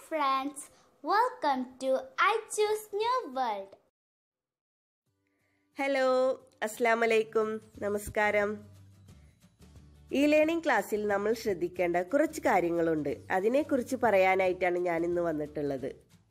friends, welcome to I Choose New World. Hello അസ്സാം വലൈക്കും നമസ്കാരം ഈ ലേണിംഗ് ക്ലാസ്സിൽ നമ്മൾ ശ്രദ്ധിക്കേണ്ട കുറച്ച് കാര്യങ്ങളുണ്ട് അതിനെക്കുറിച്ച് പറയാനായിട്ടാണ് ഞാൻ ഇന്ന് വന്നിട്ടുള്ളത്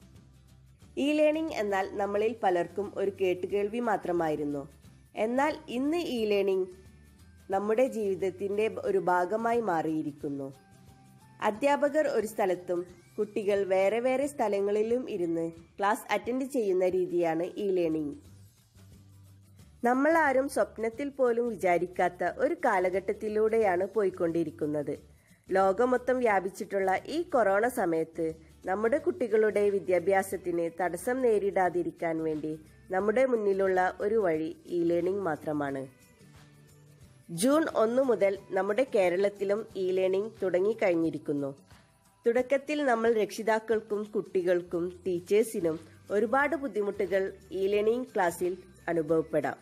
ഈ ലേണിംഗ് എന്നാൽ നമ്മളിൽ പലർക്കും ഒരു കേട്ടുകേൾവി മാത്രമായിരുന്നു എന്നാൽ ഇന്ന് ഈ ലേണിംഗ് നമ്മുടെ ജീവിതത്തിന്റെ ഒരു ഭാഗമായി മാറിയിരിക്കുന്നു അധ്യാപകർ ഒരു സ്ഥലത്തും കുട്ടികൾ വേറെ വേറെ സ്ഥലങ്ങളിലും ഇരുന്ന് ക്ലാസ് അറ്റൻഡ് ചെയ്യുന്ന രീതിയാണ് ഈ ലേണിംഗ് നമ്മൾ ആരും സ്വപ്നത്തിൽ പോലും വിചാരിക്കാത്ത ഒരു കാലഘട്ടത്തിലൂടെയാണ് പോയിക്കൊണ്ടിരിക്കുന്നത് ലോകമൊത്തം വ്യാപിച്ചിട്ടുള്ള ഈ കൊറോണ സമയത്ത് നമ്മുടെ കുട്ടികളുടെ വിദ്യാഭ്യാസത്തിന് തടസ്സം നേരിടാതിരിക്കാൻ വേണ്ടി നമ്മുടെ മുന്നിലുള്ള ഒരു വഴി ഇ ലേണിംഗ് മാത്രമാണ് ജൂൺ ഒന്ന് മുതൽ നമ്മുടെ കേരളത്തിലും ഇ ലേണിംഗ് തുടങ്ങിക്കഴിഞ്ഞിരിക്കുന്നു തുടക്കത്തിൽ നമ്മൾ രക്ഷിതാക്കൾക്കും കുട്ടികൾക്കും ടീച്ചേഴ്സിനും ഒരുപാട് ബുദ്ധിമുട്ടുകൾ ഇ ലേണിംഗ് ക്ലാസ്സിൽ അനുഭവപ്പെടാം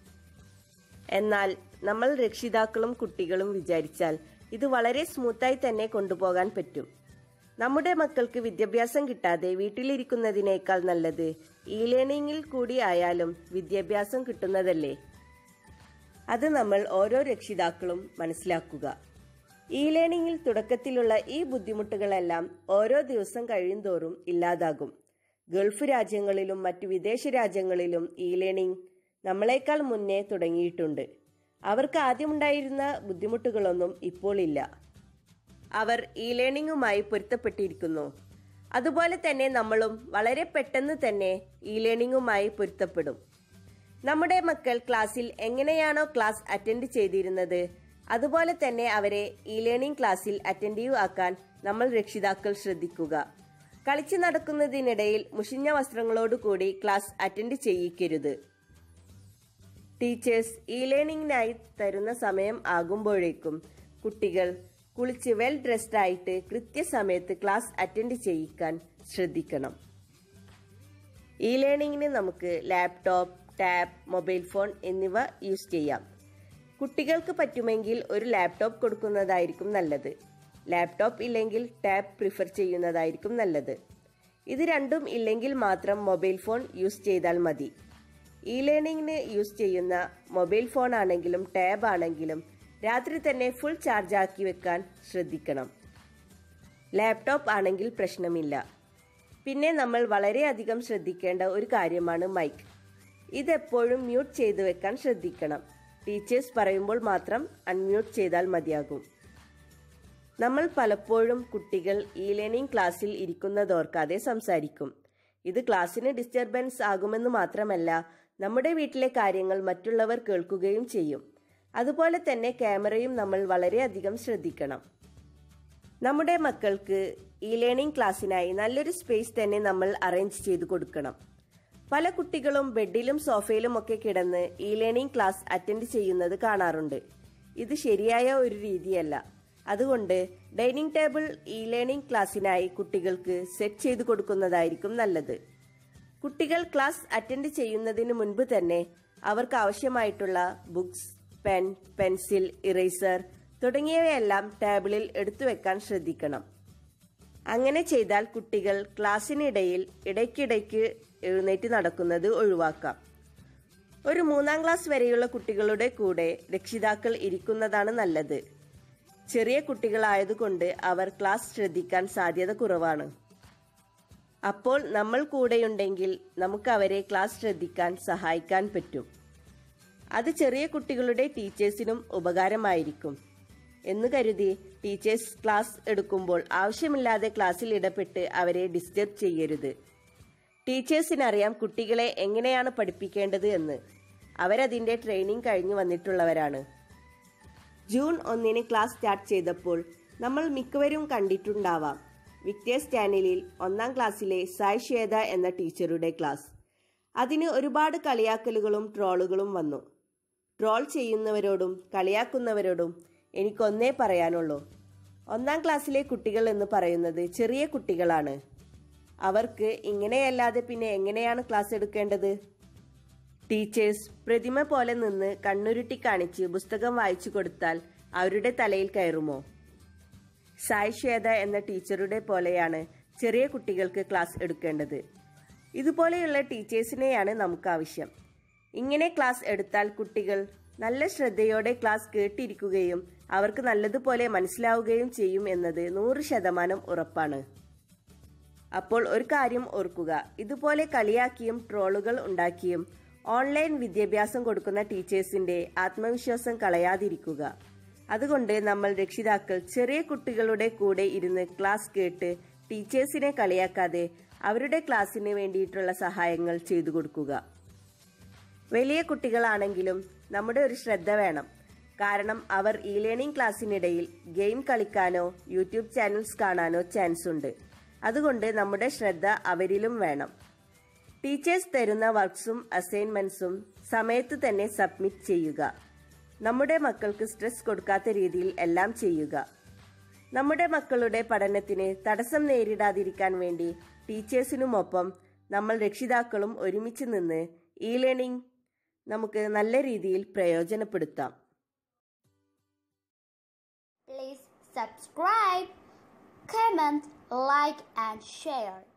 എന്നാൽ നമ്മൾ രക്ഷിതാക്കളും കുട്ടികളും വിചാരിച്ചാൽ ഇത് വളരെ സ്മൂത്തായി തന്നെ കൊണ്ടുപോകാൻ പറ്റും നമ്മുടെ മക്കൾക്ക് വിദ്യാഭ്യാസം കിട്ടാതെ വീട്ടിലിരിക്കുന്നതിനേക്കാൾ നല്ലത് ഇ ലേണിംഗിൽ കൂടി ആയാലും വിദ്യാഭ്യാസം കിട്ടുന്നതല്ലേ അത് നമ്മൾ ഓരോ രക്ഷിതാക്കളും മനസ്സിലാക്കുക ഇ ലേണിംഗിൽ തുടക്കത്തിലുള്ള ഈ ബുദ്ധിമുട്ടുകളെല്ലാം ഓരോ ദിവസം കഴിയുന്തോറും ഇല്ലാതാകും ഗൾഫ് രാജ്യങ്ങളിലും മറ്റു വിദേശ രാജ്യങ്ങളിലും ഇ ലേണിംഗ് നമ്മളെക്കാൾ മുന്നേ തുടങ്ങിയിട്ടുണ്ട് അവർക്ക് ആദ്യമുണ്ടായിരുന്ന ബുദ്ധിമുട്ടുകളൊന്നും ഇപ്പോൾ ഇല്ല അവർ ഇ ലേണിംഗുമായി പൊരുത്തപ്പെട്ടിരിക്കുന്നു അതുപോലെ തന്നെ നമ്മളും വളരെ പെട്ടെന്ന് തന്നെ ഇ ലേണിംഗുമായി പൊരുത്തപ്പെടും നമ്മുടെ മക്കൾ ക്ലാസ്സിൽ എങ്ങനെയാണോ ക്ലാസ് അറ്റൻഡ് ചെയ്തിരുന്നത് അതുപോലെ തന്നെ അവരെ ഇ ലേണിംഗ് ക്ലാസ്സിൽ അറ്റൻഡീവ് ആക്കാൻ നമ്മൾ രക്ഷിതാക്കൾ ശ്രദ്ധിക്കുക കളിച്ചു നടക്കുന്നതിനിടയിൽ മുഷിഞ്ഞ വസ്ത്രങ്ങളോടുകൂടി ക്ലാസ് അറ്റൻഡ് ചെയ്യിക്കരുത് ടീച്ചേഴ്സ് ഇ ലേണിംഗിനായി തരുന്ന സമയം ആകുമ്പോഴേക്കും കുട്ടികൾ കുളിച്ച് വെൽ ഡ്രസ്ഡ് ആയിട്ട് കൃത്യസമയത്ത് ക്ലാസ് അറ്റൻഡ് ചെയ്യിക്കാൻ ശ്രദ്ധിക്കണം ഇ ലേണിംഗിന് നമുക്ക് ലാപ്ടോപ്പ് ടാബ് മൊബൈൽ ഫോൺ എന്നിവ യൂസ് ചെയ്യാം കുട്ടികൾക്ക് പറ്റുമെങ്കിൽ ഒരു ലാപ്ടോപ്പ് കൊടുക്കുന്നതായിരിക്കും നല്ലത് ലാപ്ടോപ്പ് ഇല്ലെങ്കിൽ ടാബ് പ്രിഫർ ചെയ്യുന്നതായിരിക്കും നല്ലത് ഇത് രണ്ടും ഇല്ലെങ്കിൽ മാത്രം മൊബൈൽ ഫോൺ യൂസ് ചെയ്താൽ മതി ഇ ലേണിംഗിന് യൂസ് ചെയ്യുന്ന മൊബൈൽ ഫോൺ ആണെങ്കിലും ടാബ് ആണെങ്കിലും രാത്രി തന്നെ ഫുൾ ചാർജ് ആക്കി വെക്കാൻ ശ്രദ്ധിക്കണം ലാപ്ടോപ്പ് ആണെങ്കിൽ പ്രശ്നമില്ല പിന്നെ നമ്മൾ വളരെയധികം ശ്രദ്ധിക്കേണ്ട ഒരു കാര്യമാണ് മൈക്ക് ഇതെപ്പോഴും മ്യൂട്ട് ചെയ്തു വെക്കാൻ ശ്രദ്ധിക്കണം ടീച്ചേഴ്സ് പറയുമ്പോൾ മാത്രം അൺമ്യൂട്ട് ചെയ്താൽ മതിയാകും നമ്മൾ പലപ്പോഴും കുട്ടികൾ ഇ ലേണിംഗ് ക്ലാസ്സിൽ ഇരിക്കുന്നതോർക്കാതെ സംസാരിക്കും ഇത് ക്ലാസ്സിന് ഡിസ്റ്റർബൻസ് ആകുമെന്ന് മാത്രമല്ല നമ്മുടെ വീട്ടിലെ കാര്യങ്ങൾ മറ്റുള്ളവർ കേൾക്കുകയും ചെയ്യും അതുപോലെ തന്നെ ക്യാമറയും നമ്മൾ വളരെയധികം ശ്രദ്ധിക്കണം നമ്മുടെ മക്കൾക്ക് ഇ ലേണിംഗ് ക്ലാസ്സിനായി നല്ലൊരു സ്പേസ് തന്നെ നമ്മൾ അറേഞ്ച് ചെയ്തു കൊടുക്കണം പല കുട്ടികളും ബെഡിലും സോഫയിലും ഒക്കെ കിടന്ന് ഇ ലേണിംഗ് ക്ലാസ് അറ്റൻഡ് ചെയ്യുന്നത് കാണാറുണ്ട് ഇത് ശരിയായ ഒരു രീതിയല്ല അതുകൊണ്ട് ഡൈനിങ് ടേബിൾ ഇ ലേണിംഗ് ക്ലാസ്സിനായി കുട്ടികൾക്ക് സെറ്റ് ചെയ്തു കൊടുക്കുന്നതായിരിക്കും നല്ലത് കുട്ടികൾ ക്ലാസ് അറ്റൻഡ് ചെയ്യുന്നതിന് മുൻപ് തന്നെ അവർക്ക് ആവശ്യമായിട്ടുള്ള ബുക്സ് പെൻ പെൻസിൽ ഇറേസർ തുടങ്ങിയവയെല്ലാം ടേബിളിൽ എടുത്തു വെക്കാൻ ശ്രദ്ധിക്കണം അങ്ങനെ ചെയ്താൽ കുട്ടികൾ ക്ലാസ്സിനിടയിൽ ഇടയ്ക്കിടയ്ക്ക് എഴുന്നേറ്റ് നടക്കുന്നത് ഒഴിവാക്കാം ഒരു മൂന്നാം ക്ലാസ് വരെയുള്ള കുട്ടികളുടെ കൂടെ രക്ഷിതാക്കൾ ഇരിക്കുന്നതാണ് നല്ലത് ചെറിയ കുട്ടികളായതുകൊണ്ട് അവർ ക്ലാസ് ശ്രദ്ധിക്കാൻ സാധ്യത കുറവാണ് അപ്പോൾ നമ്മൾ കൂടെയുണ്ടെങ്കിൽ നമുക്ക് അവരെ ക്ലാസ് ശ്രദ്ധിക്കാൻ സഹായിക്കാൻ പറ്റും അത് ചെറിയ കുട്ടികളുടെ ടീച്ചേഴ്സിനും ഉപകാരമായിരിക്കും എന്ന് കരുതി ടീച്ചേഴ്സ് ക്ലാസ് എടുക്കുമ്പോൾ ആവശ്യമില്ലാതെ ക്ലാസ്സിൽ ഇടപെട്ട് അവരെ ഡിസ്റ്റർബ് ചെയ്യരുത് ടീച്ചേഴ്സിനറിയാം കുട്ടികളെ എങ്ങനെയാണ് പഠിപ്പിക്കേണ്ടത് എന്ന് അവരതിന്റെ ട്രെയിനിങ് കഴിഞ്ഞു വന്നിട്ടുള്ളവരാണ് ജൂൺ ഒന്നിന് ക്ലാസ് സ്റ്റാർട്ട് ചെയ്തപ്പോൾ നമ്മൾ മിക്കവരും കണ്ടിട്ടുണ്ടാവാം വിക്ടേഴ്സ് ചാനലിൽ ഒന്നാം ക്ലാസ്സിലെ സായ് ശ്വേത എന്ന ടീച്ചറുടെ ക്ലാസ് അതിന് ഒരുപാട് കളിയാക്കലുകളും ട്രോളുകളും വന്നു ട്രോൾ ചെയ്യുന്നവരോടും കളിയാക്കുന്നവരോടും എനിക്കൊന്നേ പറയാനുള്ളൂ ഒന്നാം ക്ലാസ്സിലെ കുട്ടികൾ എന്ന് പറയുന്നത് ചെറിയ കുട്ടികളാണ് അവർക്ക് ഇങ്ങനെയല്ലാതെ പിന്നെ എങ്ങനെയാണ് ക്ലാസ് എടുക്കേണ്ടത് ടീച്ചേഴ്സ് പ്രതിമ പോലെ നിന്ന് കണ്ണുരുട്ടി കാണിച്ച് പുസ്തകം വായിച്ചു കൊടുത്താൽ അവരുടെ തലയിൽ കയറുമോ സായ് ശ്വേത എന്ന ടീച്ചറുടെ പോലെയാണ് ചെറിയ കുട്ടികൾക്ക് ക്ലാസ് എടുക്കേണ്ടത് ഇതുപോലെയുള്ള ടീച്ചേഴ്സിനെയാണ് നമുക്ക് ആവശ്യം ഇങ്ങനെ ക്ലാസ് എടുത്താൽ കുട്ടികൾ നല്ല ശ്രദ്ധയോടെ ക്ലാസ് കേട്ടിരിക്കുകയും അവർക്ക് നല്ലതുപോലെ മനസ്സിലാവുകയും ചെയ്യും എന്നത് നൂറ് ശതമാനം ഉറപ്പാണ് അപ്പോൾ ഒരു കാര്യം ഓർക്കുക ഇതുപോലെ കളിയാക്കിയും ട്രോളുകൾ ഉണ്ടാക്കിയും ഓൺലൈൻ വിദ്യാഭ്യാസം കൊടുക്കുന്ന ടീച്ചേഴ്സിന്റെ ആത്മവിശ്വാസം കളയാതിരിക്കുക അതുകൊണ്ട് നമ്മൾ രക്ഷിതാക്കൾ ചെറിയ കുട്ടികളുടെ കൂടെ ഇരുന്ന് ക്ലാസ് കേട്ട് ടീച്ചേഴ്സിനെ കളിയാക്കാതെ അവരുടെ ക്ലാസ്സിന് വേണ്ടിയിട്ടുള്ള സഹായങ്ങൾ ചെയ്തു കൊടുക്കുക വലിയ കുട്ടികളാണെങ്കിലും നമ്മുടെ ഒരു ശ്രദ്ധ വേണം കാരണം അവർ ഇ ലേണിംഗ് ക്ലാസ്സിനിടയിൽ ഗെയിം കളിക്കാനോ യൂട്യൂബ് ചാനൽസ് കാണാനോ ചാൻസ് ഉണ്ട് അതുകൊണ്ട് നമ്മുടെ ശ്രദ്ധ അവരിലും വേണം ടീച്ചേഴ്സ് തരുന്ന വർക്ക്സും അസൈൻമെന്റ്സും സമയത്ത് തന്നെ സബ്മിറ്റ് ചെയ്യുക നമ്മുടെ മക്കൾക്ക് സ്ട്രെസ് കൊടുക്കാത്ത രീതിയിൽ എല്ലാം ചെയ്യുക നമ്മുടെ മക്കളുടെ പഠനത്തിന് തടസ്സം നേരിടാതിരിക്കാൻ വേണ്ടി ടീച്ചേഴ്സിനുമൊപ്പം നമ്മൾ രക്ഷിതാക്കളും ഒരുമിച്ച് നിന്ന് ഇ ലേണിംഗ് നമുക്ക് നല്ല രീതിയിൽ പ്രയോജനപ്പെടുത്താം Please subscribe, comment, like, and share.